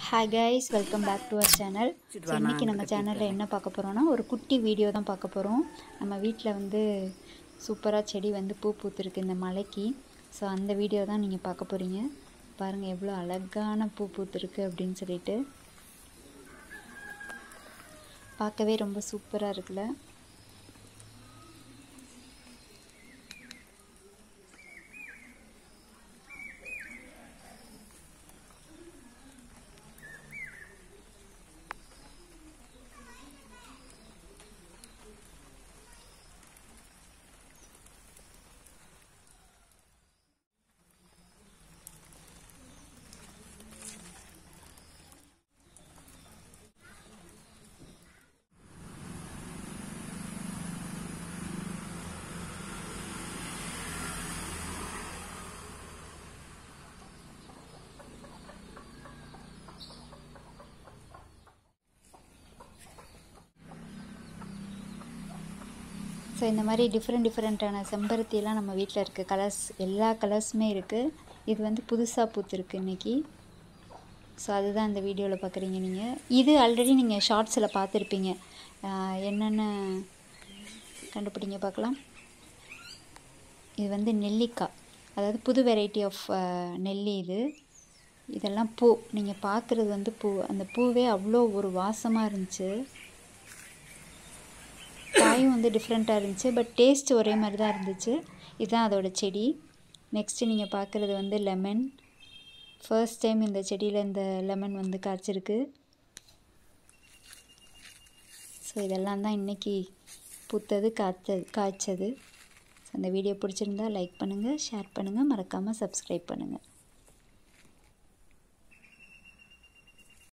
hi guys welcome back to our channel so இன்றைக்கி நம்ம சேனலில் என்ன பார்க்க போகிறோம்னா ஒரு குட்டி வீடியோ தான் பார்க்க போகிறோம் நம்ம வீட்டில் வந்து சூப்பராக செடி வந்து பூ பூத்துருக்கு இந்த மலைக்கு ஸோ அந்த வீடியோ தான் நீங்கள் பார்க்க போகிறீங்க பாருங்கள் எவ்வளோ அழகான பூ பூத்துருக்கு அப்படின்னு சொல்லிட்டு பார்க்கவே ரொம்ப சூப்பராக இருக்குல்ல ஸோ இந்த மாதிரி டிஃப்ரெண்ட் டிஃப்ரெண்ட்டான செம்பருத்தியெல்லாம் நம்ம வீட்டில் இருக்குது கலர்ஸ் எல்லா கலர்ஸுமே இருக்குது இது வந்து புதுசாக பூத்துருக்கு இன்றைக்கி ஸோ அதுதான் இந்த வீடியோவில் பார்க்குறீங்க நீங்கள் இது ஆல்ரெடி நீங்கள் ஷார்ட்ஸில் பார்த்துருப்பீங்க ஆஹ் என்னென்ன கண்டுபிடிங்க பார்க்கலாம் இது வந்து நெல்லிக்காய் அதாவது புது வெரைட்டி ஆஃப் நெல்லி இது இதெல்லாம் பூ நீங்கள் பார்க்குறது வந்து பூ அந்த பூவே அவ்வளோ ஒரு வாசமாக இருந்துச்சு காயும் வந்து டிஃப்ரெண்ட்டாக இருந்துச்சு பட் டேஸ்ட் ஒரே மாதிரி தான் இருந்துச்சு இதுதான் அதோட செடி நெக்ஸ்ட்டு நீங்கள் பார்க்குறது வந்து லெமன் ஃபர்ஸ்ட் டைம் இந்த செடியில் இந்த லெமன் வந்து காய்ச்சிருக்கு ஸோ இதெல்லாம் தான் இன்றைக்கி பூத்தது காய்ச்சது காய்ச்சது ஸோ அந்த வீடியோ பிடிச்சிருந்தா லைக் பண்ணுங்கள் ஷேர் பண்ணுங்கள் மறக்காமல் சப்ஸ்கிரைப் பண்ணுங்கள்